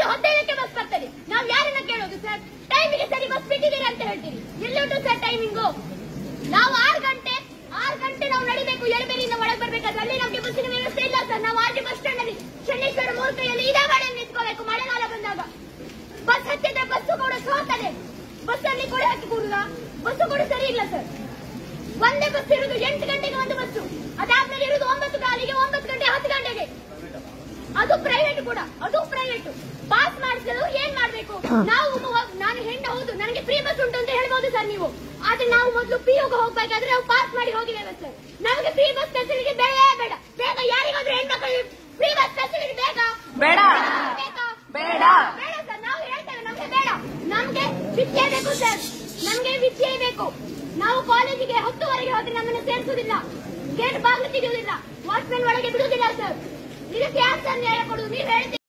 ಹತ್ತು ಹದಿನೈದಕ್ಕೆ ಬಸ್ ಬರ್ತದೆ ನಾವು ಯಾರನ್ನ ಕೇಳೋದು ಸರ್ ಟೈಮಿಗೆ ಸರಿ ಬಸ್ ಬಿಟ್ಟಿದ್ದೀರಿ ಅಂತ ಹೇಳ್ತೀರಿ ಎಲ್ಲಿ ಉಂಟು ಸರ್ ಟೈಮಿಂಗು ನಾವು ಆರು ಗಂಟೆ ಆರು ಗಂಟೆ ನಾವು ನಡಿಬೇಕು ಎಳಬೇರಿಯಿಂದ ಒಳಗೆ ಬರ್ಬೇಕಾದ್ರೆ ಅಲ್ಲಿ ನಮಗೆ ಬಸ್ಸಿನ ವ್ಯವಸ್ಥೆ ಇಲ್ಲ ಸರ್ ನಾವು ಆರ್ಜಿ ಬಸ್ ಸ್ಟ್ಯಾಂಡ್ ಅಲ್ಲಿ ಶನೇಶ್ವರ ಮೂರ್ತಿಯಲ್ಲಿ ಇದೇ ಗಾಡಿಯಲ್ಲಿ ನಿಂತ್ಕೋಬೇಕು ಮಳೆಗಾಲ ಬಂದಾಗ ಬಸ್ ಹತ್ತಿದ್ರೆ ಬಸ್ಸು ಕೂಡ ಸೋತದೆ ಬಸ್ ಅಲ್ಲಿ ಕೊಡೆ ಹಾಕಿ ಕೂಡುದ ಬಸ್ಸು ಕೂಡ ಸರಿ ಇಲ್ಲ ಸರ್ ಒಂದೇ ಬಸ್ ಇರುದು ಎಂಟು ಗಂಟೆಗೆ ಒಂದು ಬಸ್ಸು ಅದಾದ್ಮೇಲೆ ಇರುದು ಒಂಬತ್ತು ಕಾಲಿಗೆ ಒಂಬತ್ತು ಗಂಟೆ ಹತ್ತು ಗಂಟೆಗೆ ಅದು ಪ್ರೈವೇಟ್ ಕೂಡ ಅದು ಪ್ರೈವೇಟ್ ಪಾಸ್ ಮಾಡಿಸಲು ಏನ್ ಮಾಡ್ಬೇಕು ನಾವು ಮೊ- ನಾನು ಹೆಣ್ಣು ಹೌದು ನನಗೆ ಫ್ರೀ ಬಸ್ ಉಂಟು ಅಂತ ಹೇಳ್ಬೋದು ಸರ್ ನೀವು ಆದ್ರೆ ನಾವು ಮೊದಲು ಪಿ ಯುಗೆ ಹೋಗ್ಬೇಕಾದ್ರೆ ನಾವು ಪಾಸ್ ಮಾಡಿ ಹೋಗಿದ್ದೇವೆ ಸರ್ ನಮಗೆ ಫ್ರೀ ಬಸ್ ಫೆಸಿಲಿಟಿ ಬೇಡವೇ ಬೇಡ ಬೇಗ ಯಾರಿಗಾದ್ರೂ ಹೆಣ್ಮಕ್ಳು ಫ್ರೀ ಬಸ್ ಫೆಸಿಲಿಟಿ ಬೇಕಾ ಬೇಡ. ಬೇಕಾ ಬೇಡ. ಬೇಡ ಸರ್ ನಾವು ಹೇಳ್ತೇವೆ ನಮ್ಗೆ ಬೇಡ ನಮ್ಗೆ ವಿದ್ಯೆ ಬೇಕು ಸರ್ ನಮ್ಗೆ ವಿದ್ಯೆ ಬೇಕು ನಾವು ಕಾಲೇಜಿಗೆ ಹತ್ತುವರೆಗೆ ಹೋದ್ರೆ ನಮ್ಮನ್ನು ಸೇರಿಸುವುದಿಲ್ಲ ಗೇಟ್ ಬಾಗಿಲು ತೆಗೆಯುವುದಿಲ್ಲ ವಾಚ್ಮೆನ್ ಒಳಗೆ ಬಿಡುವುದಿಲ್ಲ ಸರ್ ಇದಕ್ಕೆ ಯಾರು ಸರ್ ನ್ಯಾಯ ಕೊಡುದು ನೀವು ಹೇಳ್ತೀವಿ